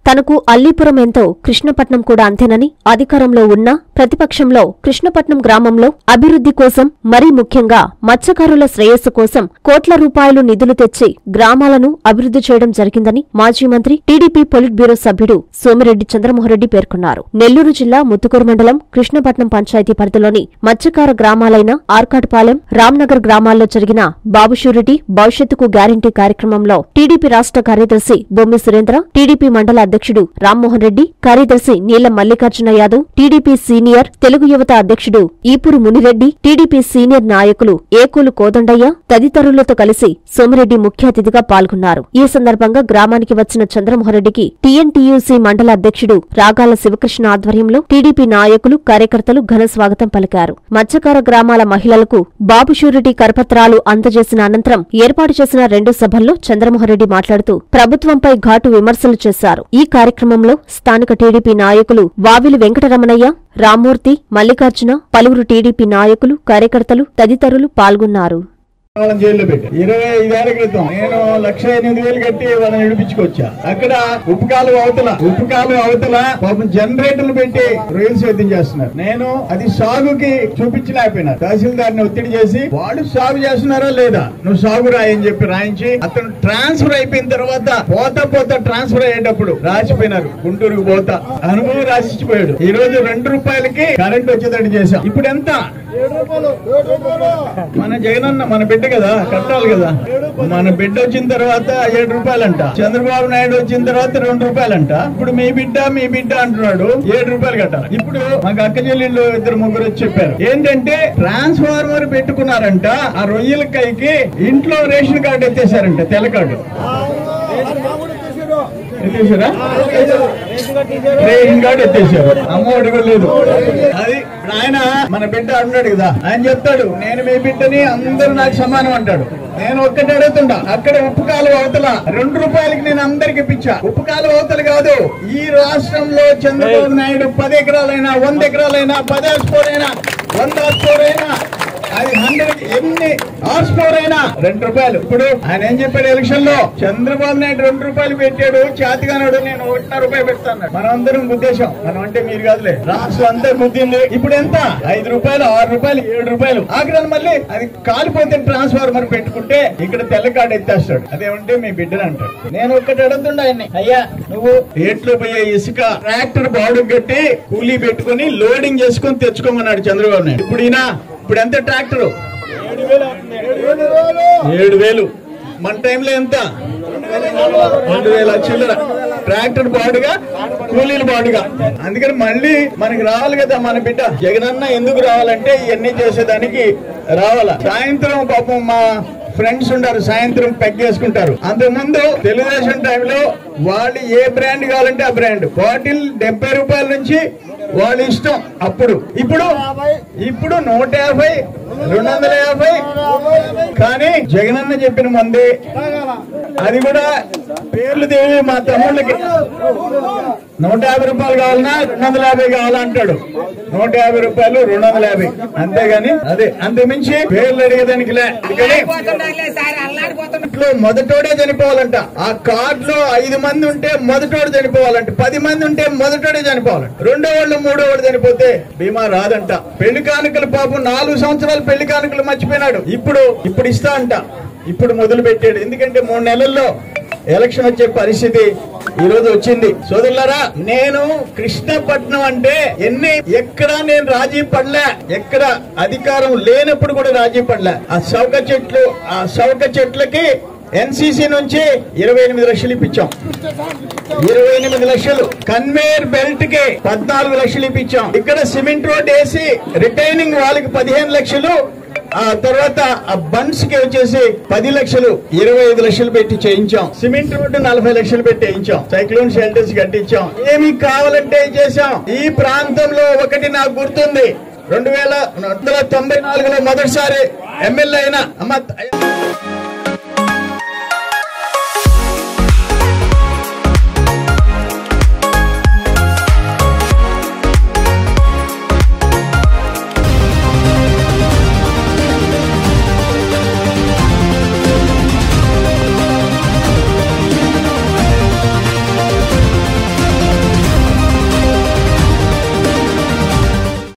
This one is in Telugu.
తనకు అల్లీపురం ఎంతో కృష్ణపట్నం కూడా అంతేనని అధికారంలో ఉన్నా ప్రతిపక్షంలో కృష్ణపట్నం గ్రామంలో అభివృద్ధి కోసం మరీ ముఖ్యంగా మత్స్యకారుల శ్రేయస్సు కోసం కోట్ల రూపాయలు నిధులు తెచ్చి గ్రామాలను అభివృద్ధి చేయడం జరిగిందని మాజీ మంత్రి టీడీపీ పొలిట్ బ్యూరో సభ్యుడు సోమిరెడ్డి చంద్రమోహన్రెడ్డి పేర్కొన్నారు నెల్లూరు జిల్లా ముత్తుకూరు మండలం కృష్ణపట్నం పంచాయతీ పరిధిలోని మత్స్యకార గ్రామాలైన ఆర్కాడ్పాలెం రామ్నగర్ గ్రామాల్లో జరిగిన బాబు షూరిటీ భవిష్యత్తుకు గ్యారంటీ కార్యక్రమంలో టీడీపీ రాష్ట్ర కార్యదర్శి బొమ్మి సురేంద్ర టీడీపీ మండల అధ్యక్షుడు రామ్మోహన్ రెడ్డి కార్యదర్శి నీలం మల్లికార్జున యాదవ్ టీడీపీ సీనియర్ తెలుగు యువత అధ్యక్షుడు ఈపూరు మునిరెడ్డి టీడీపీ సీనియర్ నాయకులు ఏకూలు కోదండయ్య తదితరులతో కలిసి సోమిరెడ్డి ముఖ్య అతిథిగా పాల్గొన్నారు ఈ సందర్భంగా గ్రామానికి వచ్చిన చంద్రమోహన్ రెడ్డికి టీఎన్టీయూసీ మండల అధ్యక్షుడు రాగాల శివకృష్ణ ఆధ్వర్యంలో టీడీపీ నాయకులు కార్యకర్తలు ఘన స్వాగతం పలికారు మత్స్యకార గ్రామాల మహిళలకు బాబు షూరిటీ కరపత్రాలు అందజేసిన అనంతరం ఏర్పాటు చేసిన రెండు సభల్లో చంద్రమోహన్ రెడ్డి మాట్లాడుతూ ప్రభుత్వంపై ఘాటు విమర్శలు చేశారు ఈ కార్యక్రమంలో స్థానిక టీడీపీ నాయకులు వావిలి వెంకటరమణయ్య రామ్మూర్తి మల్లికార్జున పలువురు టీడీపీ నాయకులు కార్యకర్తలు తదితరులు పాల్గొన్నారు వాళ్ళని జైల్లో పెట్టారు ఇరవై ఐదేళ్ల క్రితం నేను లక్ష ఎనిమిది వేలు కట్టి వాళ్ళని విడిపించుకొచ్చా అక్కడ ఉపకాలు అవతల ఉపకాలు అవతల పాపం జనరేటర్లు పెట్టి రొయ్యలు సేద్యం చేస్తున్నారు నేను అది సాగుకి చూపించలేకపోయినా తహసీల్దార్ని ఒత్తిడి చేసి వాళ్ళు సాగు చేస్తున్నారా లేదా నువ్వు సాగు రాయని చెప్పి రాయించి అతను ట్రాన్స్ఫర్ అయిపోయిన తర్వాత పోతా పోతా ట్రాన్స్ఫర్ అయ్యేటప్పుడు రాసిపోయినారు గుంటూరుకు పోతా అనుభవం రాసిచ్చిపోయాడు ఈ రోజు రెండు రూపాయలకి కరెంట్ వచ్చేటట్టు చేశాం ఇప్పుడు ఎంత మన జగనన్న మన బిడ్డ కదా కట్టాలి కదా మన బిడ్డ వచ్చిన తర్వాత ఏడు రూపాయలంట చంద్రబాబు నాయుడు వచ్చిన తర్వాత రెండు రూపాయలంట ఇప్పుడు మీ బిడ్డ మీ బిడ్డ అంటున్నాడు ఏడు రూపాయలు కట్టాలి ఇప్పుడు మాకు అక్క చెల్లెళ్ళు ఇద్దరు ముగ్గురు వచ్చి చెప్పారు ఏంటంటే ట్రాన్స్ఫార్మర్ పెట్టుకున్నారంట ఆ రొయ్యల కైకి ఇంట్లో రేషన్ కార్డు ఎత్తేసారంట తెల్ల కార్డు ఎత్తేసారా రేషన్ కార్డు ఎత్తేసారు అమ్మఒడి కూడా లేదు అది ఇప్పుడు ఆయన మన బిడ్డ అన్నాడు కదా ఆయన చెప్తాడు నేను మీ బిడ్డని అందరూ నాకు సమానం అంటాడు నేను ఒక్కటి అడుగుతుండా అక్కడ ఉప్పు కాలువ అవతల రెండు రూపాయలకి నేను అందరికి ఇప్పించా ఉప్పు కాలువ అవతల కాదు ఈ రాష్ట్రంలో చంద్రబాబు నాయుడు పది ఎకరాలైనా వంద ఎకరాలైనా పది హాస్పోర్ అయినా వంద హాస్పోర్ అయినా అది హండ్రెడ్ ఎన్ని హార్స్ పవర్ అయినా రెండు రూపాయలు ఇప్పుడు ఆయన ఏం చెప్పాడు ఎలక్షన్ లో చంద్రబాబు నాయుడు రెండు రూపాయలు పెట్టాడు చేతిగానాడు నేను ఒకటిన్నర రూపాయలు పెడతాను మనం అందరం ఉద్దేశం మనం అంటే మీరు కాదులే రాష్ట్రం అంతా గుద్దింది ఇప్పుడు ఎంత ఐదు రూపాయలు ఆరు రూపాయలు ఏడు రూపాయలు ఆఖరాలు మళ్ళీ అది కాలిపోతే ట్రాన్స్ఫార్మర్ పెట్టుకుంటే ఇక్కడ తెల్ల కార్డు ఎత్తేస్తాడు అదేమంటే మీ బిడ్డని అంటాడు నేను ఒక్కటి అడుగుతుండ ఆయన్ని అయ్యా నువ్వు ఏట్లో పోయే ఇసుక ట్రాక్టర్ బాడు కట్టి కూలీ పెట్టుకుని లోడింగ్ చేసుకుని తెచ్చుకోమన్నాడు చంద్రబాబు నాయుడు ఇప్పుడు ఈయన ఇప్పుడు ఎంత ట్రాక్టర్ ఏడు వేలు మన టైంలో ఎంత రెండు వేల చిల్లర ట్రాక్టర్ బాడుగా కూలీలు బాడుగా అందుకని మళ్ళీ మనకి రావాలి కదా మన బిడ్డ జగనన్న ఎందుకు రావాలంటే ఇవన్నీ చేసేదానికి రావాలా సాయంత్రం పాపం మా ఫ్రెండ్స్ ఉంటారు సాయంత్రం పెగ్ చేసుకుంటారు అంతకుముందు తెలుగుదేశం టైంలో వాళ్ళు ఏ బ్రాండ్ కావాలంటే ఆ బ్రాండ్ బాటిల్ డెబ్బై రూపాయల నుంచి వాళ్ళ ఇష్టం అప్పుడు ఇప్పుడు ఇప్పుడు నూట యాభై రెండు వందల యాభై కానీ జగనన్న చెప్పిన మంది అది కూడా పేర్లు దేవి మా తమ్ముళ్ళకి నూట యాభై రూపాయలు కావాలన్నా రెండు వందల యాభై కావాలా అంటాడు నూట యాభై రూపాయలు రెండు వందల యాభై అంతేగాని అదే అంతకుమించి పేర్లు అడిగేదానికి లే అందుకని ఇంట్లో మొదటోడే చనిపోవాలంట ఆ కార్డ్ లో ఐదు మంది ఉంటే మొదటోడు చనిపోవాలంట పది మంది ఉంటే మొదటోడే చనిపోవాలంట రెండో వాళ్ళు మూడో వాళ్ళు చనిపోతే బీమా రాదంట పెళ్లి కానుకలు పాపం నాలుగు సంవత్సరాలు పెళ్లి కానుకలు మర్చిపోయినాడు ఇప్పుడు ఇప్పుడు ఇస్తా అంట ఇప్పుడు మొదలు పెట్టాడు ఎందుకంటే మూడు నెలల్లో ఎలక్షన్ వచ్చే పరిస్థితి ఈ రోజు వచ్చింది సోదరులారా నేను కృష్ణపట్నం అంటే ఎన్ని ఎక్కడ నేను రాజీ పడలే ఎక్కడ అధికారం లేనప్పుడు కూడా రాజీ పడలే ఆ సౌక చెట్లు ఆ సౌక చెట్లకి ఎన్సీసీ నుంచి ఇరవై ఎనిమిది లక్షలు ఇప్పించాం ఇరవై ఎనిమిది లక్షలు కన్వేయర్ బెల్ట్ కి పద్నాలుగు లక్షలు ఇప్పించాం ఇక్కడ సిమెంట్ రోడ్ వేసి రిటైనింగ్ వాళ్ళకి పదిహేను లక్షలు ఆ తర్వాత ఆ బన్స్ కి వచ్చేసి పది లక్షలు ఇరవై ఐదు లక్షలు పెట్టి చేయించాం సిమెంట్ రోడ్డు నలభై లక్షలు పెట్టి వేయించాం సైక్లోన్ షెల్టర్స్ కట్టించాం ఏమి కావాలంటే చేశాం ఈ ప్రాంతంలో ఒకటి నాకు గుర్తుంది రెండు వేల వందల తొంభై నాలుగులో మొదటిసారి ఎమ్మెల్యే అయిన అమ్మ